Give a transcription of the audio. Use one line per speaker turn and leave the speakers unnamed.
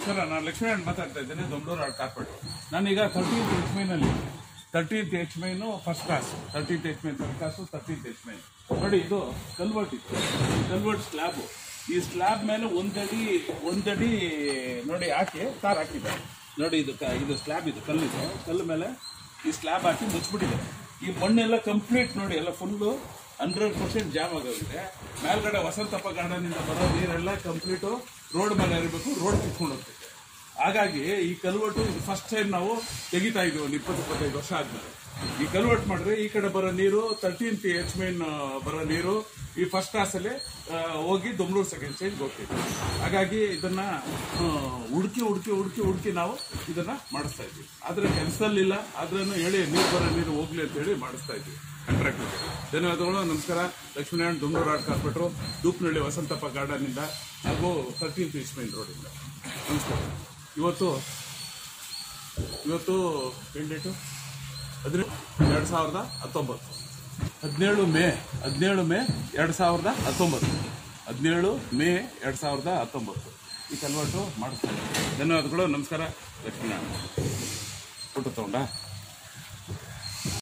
ನಮಸ್ಕಾರ ನಾನು ಲಕ್ಷ್ಮೀನಾರಾಯಣ್ ಮಾತಾಡ್ತಾ ಇದ್ದೇನೆ ದೊಂಬಳೂರು ಆರ್ಟ್ ಕಾರ್ಪೆಟ್ ನಾನೀಗ ತರ್ಟೀನ್ತ್ ಎಚ್ ಮೈನಲ್ಲಿ thirteenth H main first class thirteenth H main first class thirteenth H main ನೋಡಿ ಇದು ಕಲ್ವರ್ಟ್ ಇತ್ತು ಕಲ್ವರ್ಟ್ ಸ್ಲ್ಯಾಬು ಈ ಸ್ಲ್ಯಾಬ್ ಮೇಲೆ ಒಂದಡಿ ಒಂದಡಿ ನೋಡಿ ಹಾಕಿ ತಾರ್ ಹಾಕಿದ್ದಾರೆ ನೋಡಿ ಇದು ಕ- ಇದು ಸ್ಲ್ಯಾಬ್ ಇದು ಕಲ್ಲಿದು ಕಲ್ಲು ಮೇಲೆ ಈ ಸ್ಲ್ಯಾಬ್ ಹಾಕಿ ಮುಚ್ಚಿಬಿಟ್ಟಿದ್ದಾರೆ ಈ ಮಣ್ಣೆಲ್ಲ ಕಂಪ್ಲೀಟ್ ನೋಡಿ ಎಲ್ಲ ಫುಲ್ಲು ಹಂಡ್ರೆಡ್ ಪರ್ಸೆಂಟ್ ಜಾಮ್ ಆಗೋಗಿದೆ ಮೇಲ್ಗಡೆ ವಸಂತಪ್ಪ ಗಾರ್ಡನ್ ಇಂದ ಬರೋ ನೀರೆಲ್ಲ ಕಂಪ್ಲೀಟು ರೋಡ್ ಮೇಲೆ ಇರಬೇಕು ರೋಡ್ ಕಿತ್ಕೊಂಡು ಹೋಗ್ತೈತೆ ಹಾಗಾಗಿ ಈ ಕಲ್ವಟ್ಟು ಇದು ಫಸ್ಟ್ ಟೈಮ್ ನಾವು ತೆಗಿತಾ ಇದ್ವಿ ಒಂದು ಇಪ್ಪತ್ತು ಇಪ್ಪತ್ತೈದು ವರ್ಷ ಆದ್ಮೇಲೆ ಈ ಕಲ್ವಟ್ ಮಾಡಿದ್ರೆ ಈ ಕಡೆ ಬರೋ ನೀರು ತರ್ಟೀನ್ತ್ ಎಚ್ ಮೈನ್ ಬರೋ ನೀರು ಈ ಫಸ್ಟ್ ಕ್ಲಾಸಲ್ಲಿ ಹೋಗಿ ದೊಂಬಳೂರು ಸೆಕೆಂಡ್ ಸ್ಟೇಜ್ ಹೋಗ್ತಿದ್ವಿ ಹಾಗಾಗಿ ಇದನ್ನ ಆ, ಹುಡುಕಿ ಹುಡುಕಿ ಹುಡುಕಿ ಹುಡುಕಿ ನಾವು ಇದನ್ನ ಮಾಡಿಸ್ತಾ ಇದ್ವಿ ಆದ್ರೆ ಕೆಲಸದಲ್ಲಿಲ್ಲ ಆದ್ರೂ ಹೇಳಿ ನೀರು ಬರೋ ನೀರು ಹೋಗ್ಲಿ ಅಂತ ಹೇಳಿ ಮಾಡಿಸ್ತಾ ಇದ್ವಿ ಕಾಂಟ್ರಾಕ್ಟರ್ ಧನ್ಯವಾದಗಳು ನಮಸ್ಕಾರ ಲಕ್ಷ್ಮೀನಾರಾಯಣ್ ದೊಂಬಳೂರು ಆರ್ಟ್ ಕಾರ್ಪೆಟ್ರು ದೂಪ್ನಹಳ್ಳಿ ವಸಂತಪ್ಪ ಗಾರ್ಡನ್ ಇಂದ ಹಾಗೂ ತರ್ಟೀನ್ತ್ ಈಸ್ಟ್ ಮೈನ್ ರೋಡ್ ಇಂದ ನಮಸ್ಕಾರ ಇವತ್ತು ಇವತ್ತು ಏನ್ ಡೇಟು ಹದಿನೇಳು ಎರಡು ಸಾವಿರದ ಹತ್ತೊಂಬತ್ತು ಹದಿನೇಳು ಮೇ ಹದಿನೇಳು ಮೇ ಎರಡು ಸಾವಿರದ ಹತ್ತೊಂಬತ್ತು ಹದಿನೇಳು ಮೇ ಎರಡು ಸಾವಿರದ ಹತ್ತೊಂಬತ್ತು ಈ ಕಲ್ವಟ್ಟು ಮಾಡಿಸ್ತಾರೆ ಧನ್ಯವಾದಗಳು ನಮಸ್ಕಾರ ಲಕ್ಷ್ಮೀನಾರಾಯಣ ಫೋಟೋ ತಗೊಂಡಾ